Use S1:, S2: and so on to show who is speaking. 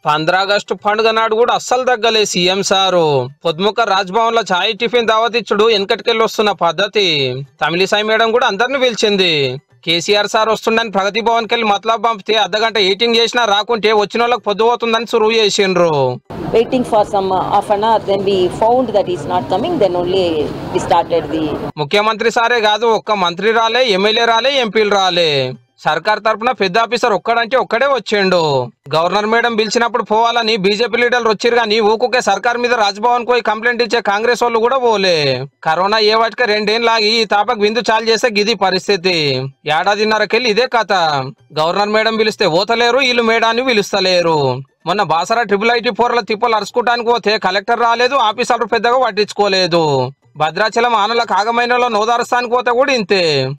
S1: పంద్రాగస్టు పండుగ నాడు కూడా అస్సలు తగ్గలే సీఎం సారు పొద్దుముక రాజ్భవన్ లో ఛాయ్ టిఫిన్ దావతిచ్చుడు వెనకటికెళ్ళి వస్తున్న పద్ధతి తమిళిసాయి మేడం కూడా అందరిని పిలిచింది కేసీఆర్ సార్ వస్తుండని ప్రగతి భవన్ కెళ్ళి మతలబ్ పంపితే అర్ధగంట ఎయిటింగ్ చేసినా రాకుంటే వచ్చిన వాళ్ళకి పొద్దు పోతుందని సురువు చేసిండ్రు
S2: waiting for some uh, half an hour. Then we found that he's not coming. Then only we started the.
S1: ముఖ్యమంత్రి సారే కాదు ఒక్క మంత్రి రాలే ఎమ్మెల్యే రాలే ఎంపీలు రాలే సర్కార్ తరపున పెద్ద ఆఫీసర్ ఒక్కడంటే ఒక్కడే వచ్చిండు గవర్నర్ మేడం పిలిచినప్పుడు పోవాలని బీజేపీ లీడర్లు వచ్చిరు కానీ ఊకుకే సర్కార్ మీద రాజ్భవన్ పోయి కంప్లైంట్ ఇచ్చే కాంగ్రెస్ వాళ్ళు కూడా పోలే కరోనా ఏ వాటికి రెండేళ్ళు లాగి ఈ తాపకు విందు చాలు చేస్తే గిది పరిస్థితి ఏడాదిన్నరకెళ్ళి ఇదే కథ గవర్నర్ మేడం పిలిస్తే ఓతలేరు వీళ్ళు మేడాన్ని పిలుస్తలేరు మొన్న బాసరా ట్రిపుల్ ఐటీ ఫోర్ల తిప్పలు అరుచుకోవడానికి పోతే కలెక్టర్ రాలేదు ఆఫీసర్లు పెద్దగా పట్టించుకోలేదు భద్రాచలం ఆనల కాగమైనలో నోదారస్థానికి పోతే కూడా ఇంతే